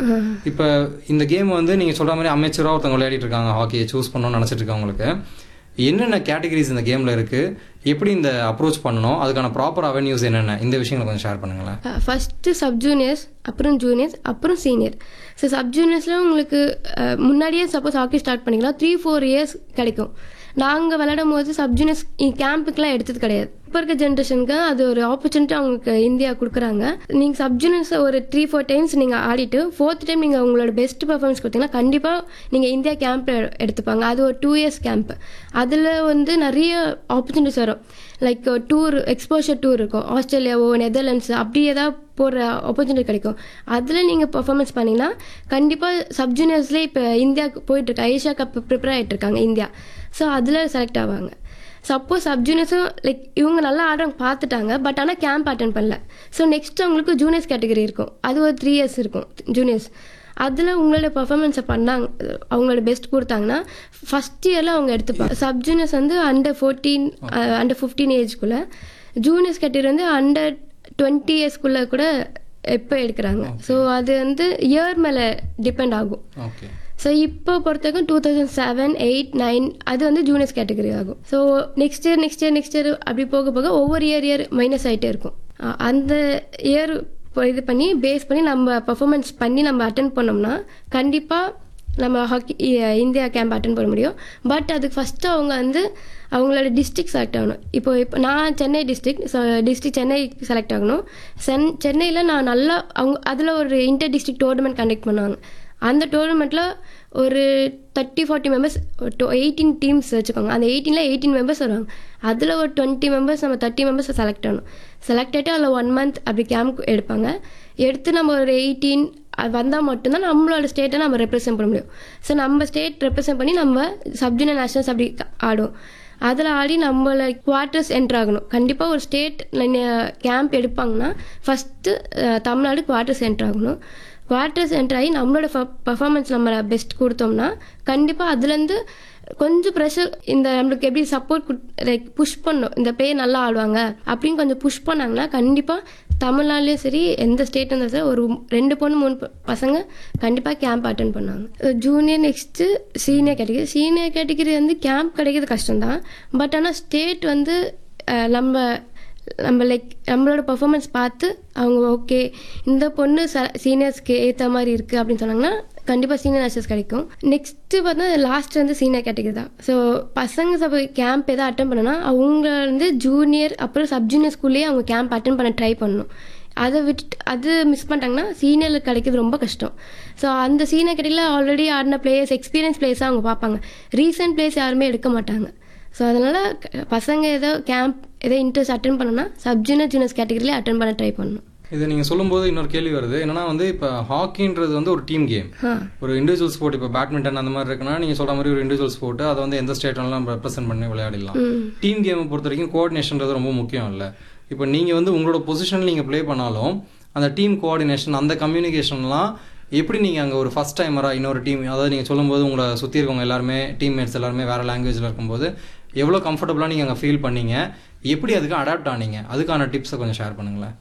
இப்போ இந்த கேம் வந்து நீங்கள் சொல்கிற மாதிரி அமைச்சராக ஒருத்தவங்க விளையாடிட்டு இருக்காங்க ஹாக்கியை சூஸ் பண்ணணும்னு நினச்சிட்டு இருக்கவங்களுக்கு என்னென்ன கேட்டகரிஸ் இந்த கேமில் இருக்குது எப்படி இந்த அப்ரோச் பண்ணணும் அதுக்கான ப்ராப்பர் அவென்யூஸ் என்னென்ன இந்த விஷயங்களை கொஞ்சம் ஷேர் பண்ணுங்களேன் ஃபஸ்ட்டு சப் ஜூனியர்ஸ் அப்புறம் ஜூனியர்ஸ் அப்புறம் சீனியர் ஸோ சப் ஜூனியர்ஸில் உங்களுக்கு அஹ், முன்னாடியே சப்போஸ் ஹாக்கி ஸ்டார்ட் பண்ணிக்கலாம் த்ரீ ஃபோர் இயர்ஸ் கிடைக்கும் நாங்கள் விளையாடும் போது சப் ஜூனியர்ஸ் கேம்புக்குலாம் எடுத்தது கிடையாது இப்போ இருக்க ஜென்ரேஷனுக்கு அது ஒரு ஆப்பர்ச்சுனிட்டி அவங்களுக்கு இந்தியா கொடுக்குறாங்க நீங்கள் சப் ஜூனியர்ஸ் ஒரு த்ரீ ஃபோர் டைம்ஸ் நீங்கள் ஆடிட்டு ஃபோர்த் டைம் நீங்கள் உங்களோட பெஸ்ட் பர்ஃபார்மன்ஸ் கொடுத்தீங்கன்னா கண்டிப்பாக நீங்கள் இந்தியா கேம்ப் எடுத்துப்பாங்க அது ஒரு டூ இயர்ஸ் கேம்ப் அதில் வந்து நிறைய ஆப்பர்ச்சுனிட்டிஸ் வரும் லைக் டூர் எக்ஸ்போஷர் டூர் இருக்கும் ஆஸ்திரேலியாவோ நெதர்லாண்ட்ஸ் அப்படி ஏதாவது போகிற ஆப்பர்ச்சுனிட்டி கிடைக்கும் அதில் நீங்கள் பர்ஃபார்மன்ஸ் பண்ணிங்கன்னா கண்டிப்பாக சப் ஜூனியர்ஸ்லேயே இப்போ இந்தியாவுக்கு போயிட்டுருக்கு ஏஷியா கப் ப்ரிப்பேர் ஆகிட்டு இருக்காங்க இந்தியா ஸோ அதில் செலக்ட் ஆவாங்க சப்போஸ் சப் ஜூனியர்ஸும் லைக் இவங்க நல்லா ஆடுறவங்க பார்த்துட்டாங்க பட் ஆனால் கேம்ப் அட்டன் பண்ணல ஸோ நெக்ஸ்ட் அவங்களுக்கு ஜூனியர்ஸ் கேட்டகரி இருக்கும் அது ஒரு த்ரீ இயர்ஸ் இருக்கும் ஜூனியர்ஸ் அதில் உங்களோட பர்ஃபார்மன்ஸை பண்ணாங்க அவங்களோட பெஸ்ட் கொடுத்தாங்கன்னா ஃபஸ்ட் இயரில் அவங்க எடுத்துப்பாங்க சப் ஜூனியர்ஸ் வந்து அண்டர் ஃபோர்டீன் அண்டர் ஃபிஃப்டீன் ஏஜ்குள்ளே ஜூனியர்ஸ் கேட்டகரி வந்து அண்டர் டுவெண்ட்டி இயர்ஸ்க்குள்ளே கூட எப்போ எடுக்கிறாங்க ஸோ அது வந்து இயர் மேலே டிபெண்ட் ஆகும் ஓகே ஸோ இப்போ பொறுத்தவரைக்கும் two thousand seven eight nine அது வந்து ஜூனியர்ஸ் கேட்டகரி ஆகும் so next year next year next year அப்படி போக போக ஒவ்வொரு இயர் இயர் மைனஸ் ஆகிட்டே இருக்கும் அஹ் அந்த இயர் இது பண்ணி பேஸ் பண்ணி நம்ம பர்ஃபார்மன்ஸ் பண்ணி நம்ம அட்டன் பண்ணோம்னா கண்டிப்பாக நம்ம ஹாக்கி இந்தியா கேம்ப் அட்டன் பண்ண முடியும் பட் அதுக்கு ஃபஸ்ட்டு அவங்க வந்து அவங்களோட டிஸ்ட்ரிக்ட் செலக்ட் ஆகணும் இப்போ இப்போ நான் Chennai district district Chennai select ஆகணும் சென் சென்னையில் நான் நல்லா அவங்க அதில் ஒரு இன்டர் டிஸ்ட்ரிக்ட் டோர்னமெண்ட் கண்டக்ட் பண்ணுவாங்க அந்த டோர்னமெண்ட்டில் ஒரு thirty forty members eighteen teams வச்சுக்கோங்க அந்த எயிட்டீனில் எயிட்டீன் மெம்பர்ஸ் வருவாங்க அதில் ஒரு டுவெண்ட்டி மெம்பர்ஸ் நம்ம தேர்ட்டி மெம்பர்ஸ் செலக்ட் ஆகணும் செலக்ட் ஆகிட்டு அதில் ஒன் மந்த் அப்படி கேம்ப் எடுப்பாங்க எடுத்து நம்ம ஒரு எயிட்டீன் வந்தால் மட்டும்தான் நம்மளோட ஸ்டேட்டை நம்ம ரெப்ரசென்ட் பண்ண முடியும் ஸோ நம்ம ஸ்டேட் ரெப்ரசென்ட் பண்ணி நம்ம சப்ஜூனியர் நேஷனல்ஸ் அப்படி ஆடுவோம் அதில் ஆடி நம்மளை குவார்ட்டர்ஸ் என்ட்ரு ஆகணும் கண்டிப்பாக ஒரு ஸ்டேட் கேம்ப் எடுப்பாங்கன்னா ஃபஸ்ட்டு தமிழ்நாடு குவார்ட்டர்ஸ் என்ட்ரு ஆகணும் குவார்ட்டர்ஸ் என்ட்ரு ஆகி நம்மளோட பர்ஃபார்மன்ஸ் நம்ம பெஸ்ட் கொடுத்தோம்னா கண்டிப்பாக அதுலேருந்து கொஞ்சம் ப்ரெஷர் இந்த நம்மளுக்கு எப்படி சப்போர்ட் லைக் புஷ் பண்ணும் இந்த பேர் நல்லா ஆடுவாங்க அப்படின்னு கொஞ்சம் புஷ் பண்ணாங்கன்னா கண்டிப்பாக தமிழ்நாடுலேயும் சரி எந்த ஸ்டேட் இருந்தாலும் சரி ஒரு ரெண்டு பொண்ணு மூணு ப- பசங்க கண்டிப்பாக கேம்ப் அட்டன் பண்ணாங்க junior next senior category senior category வந்து கேம்ப் கிடைக்கிறது கஷ்டம்தான் பட் ஆனால் ஸ்டேட் வந்து அஹ், நம்ம நம்ம லைக் நம்மளோட பர்ஃபார்மன்ஸ் பார்த்து அவங்க ஓகே இந்த பொண்ணு ச சீனியர்ஸ்க்கு ஏற்ற மாதிரி இருக்குது அப்படின்னு சொன்னாங்கன்னா கண்டிப்பாக சீனியர் நேஷனல்ஸ் கிடைக்கும் நெக்ஸ்ட்டு பார்த்தா லாஸ்ட் வந்து சீனியர் கேட்டகரி தான் ஸோ பசங்க சப்போ கேம்ப் எதாவது அட்டன் பண்ணனா அவங்க வந்து ஜூனியர் அப்புறம் சப் ஜூனியர் ஸ்கூல்லேயே அவங்க கேம்ப் அட்டன் பண்ண ட்ரை பண்ணணும் அதை விட்டுட்டு அது மிஸ் பண்ணிட்டாங்கன்னா சீனியரில் கிடைக்கிறது ரொம்ப கஷ்டம் ஸோ அந்த சீனியர் கேட்டகரியில் ஆல்ரெடி ஆடின பிளேயர்ஸ் எக்ஸ்பீரியன்ஸ் பிளேயர்ஸாக அவங்க பார்ப்பாங்க ரீசெண்ட் பிளேயர்ஸ் யாருமே எடுக்க மாட்டாங்க ஸோ அதனால் பசங்க ஏதோ கேம்ப் ஏதோ இன்ட்ரெஸ்ட் அட்டன் பண்ணனா சப் ஜூனியர் ஜூனியர்ஸ் கேட்டகரியிலே அட்டன் பண்ண ட்ரை பண்ணணும் இது நீங்கள் சொல்லும்போது இன்னொரு கேள்வி வருது என்னன்னா வந்து இப்போ ஹாக்கின்றது வந்து ஒரு டீம் கேம் ஆ ஒரு இண்டிவிஜுவல் ஸ்போர்ட் இப்போ பேட்மிண்டன் அந்த மாதிரி இருக்குன்னா நீங்கள் சொல்கிற மாதிரி ஒரு இண்டிவிஜுவல் ஸ்போர்ட் அதை வந்து எந்த ஸ்டேட்லாம் நம்ம ரெப்ரசென்ட் பண்ணி விளையாடலாம் டீம் கேமை பொறுத்த வரைக்கும் கோஆர்டினேஷன்றது ரொம்ப முக்கியம் இல்லை இப்போ நீங்கள் வந்து உங்களோட பொசிஷனில் நீங்கள் ப்ளே பண்ணாலும் அந்த டீம் கோஆர்டினேஷன் அந்த கம்யூனிகேஷன்லாம் எப்படி நீங்கள் அங்கே ஒரு ஃபஸ்ட் டைமராக இன்னொரு டீம் அதாவது நீங்கள் சொல்லும்போது உங்களை சுற்றி இருக்கவங்க எல்லாருமே டீம்மேட்ஸ் எல்லாருமே வேறு லாங்குவேஜில் இருக்கும்போது எவ்வளோ கம்ஃபர்டபுளாக நீங்கள் அங்கே ஃபீல் பண்ணீங்க எப்படி அதுக்கு அடாப்ட் ஆனீங்க அதுக்கான டிப்ஸை கொஞ்சம் ஷேர் பண்ணுங்களேன்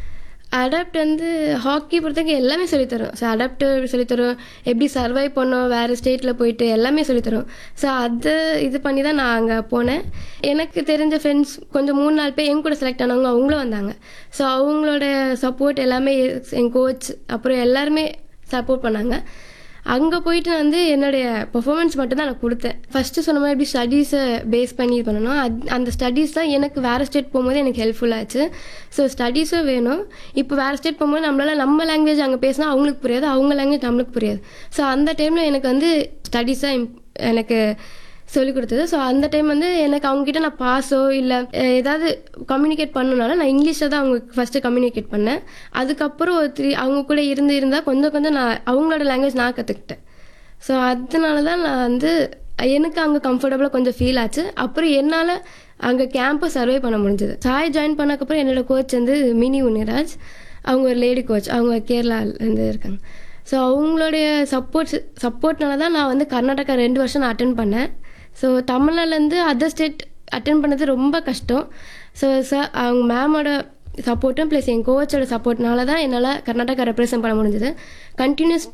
அடாப்ட் வந்து ஹாக்கி பொறுத்தவரைக்கும் எல்லாமே சொல்லித்தரும் ஸோ அடாப்ட் சொல்லித்தரும் எப்படி சர்வை பண்ணோம் வேறு ஸ்டேட்டில் போயிட்டு எல்லாமே சொல்லித்தரும் ஸோ அதை இது பண்ணி தான் நான் அங்கே போனேன் எனக்கு தெரிஞ்ச ஃப்ரெண்ட்ஸ் கொஞ்சம் மூணு நாலு பேர் என் கூட செலக்ட் ஆனவங்க அவங்களும் வந்தாங்க ஸோ அவங்களோட சப்போர்ட் எல்லாமே என் கோச் அப்புறம் எல்லாருமே சப்போர்ட் பண்ணாங்க அங்கே போயிட்டு நான் வந்து என்னுடைய பெர்ஃபார்மன்ஸ் மட்டும் தான் நான் கொடுத்தேன் ஃபஸ்ட்டு சொன்ன மாதிரி எப்படி ஸ்டடீஸை பேஸ் பண்ணி இது பண்ணணும் அது அந்த ஸ்டடீஸ் தான் எனக்கு வேறு ஸ்டேட் போகும்போது எனக்கு ஹெல்ப்ஃபுல்லாச்சு ஸோ ஸ்டடீஸும் வேணும் இப்போ வேறு ஸ்டேட் போகும்போது நம்மளால நம்ம லாங்குவேஜ் அங்கே பேசினா அவங்களுக்கு புரியாது அவங்க லாங்குவேஜ் நம்மளுக்கு புரியாது ஸோ அந்த டைமில் எனக்கு வந்து ஸ்டடீஸாக எனக்கு சொல்லிக் கொடுத்தது ஸோ அந்த டைம் வந்து எனக்கு அவங்ககிட்ட நான் பாஸோ இல்லை ஏதாவது கம்யூனிகேட் பண்ணனால நான் இங்கிலீஷில் தான் அவங்க ஃபஸ்ட்டு கம்யூனிகேட் பண்ணேன் அதுக்கப்புறம் ஒரு த்ரீ அவங்க கூட இருந்து இருந்தால் கொஞ்சம் கொஞ்சம் நான் அவங்களோட லாங்குவேஜ் நான் கற்றுக்கிட்டேன் ஸோ அதனால தான் நான் வந்து எனக்கு அங்கே கம்ஃபர்டபுளாக கொஞ்சம் ஃபீல் ஆச்சு அப்புறம் என்னால் அங்கே கேம்பை சர்வே பண்ண முடிஞ்சது சாய் ஜாயின் பண்ணக்கப்புறம் என்னோட கோச் வந்து மினி உன்னிராஜ் அவங்க ஒரு லேடி கோச் அவங்க கேரளாலேருந்து இருக்காங்க ஸோ அவங்களுடைய சப்போர்ட் சப்போர்ட்னால தான் நான் வந்து கர்நாடகா ரெண்டு வருஷம் நான் அட்டன் பண்ணேன் ஸோ தமிழ்நாடுலேருந்து அதர் ஸ்டேட் அட்டன் பண்ணது ரொம்ப கஷ்டம் ஸோ சார் அவங்க மேமோட சப்போர்ட்டும் ப்ளஸ் என் கோச்சோட சப்போர்ட்னால தான் என்னால் கர்நாடகா ரெப்ரசென்ட் பண்ண முடிஞ்சது கண்டினியூஸ்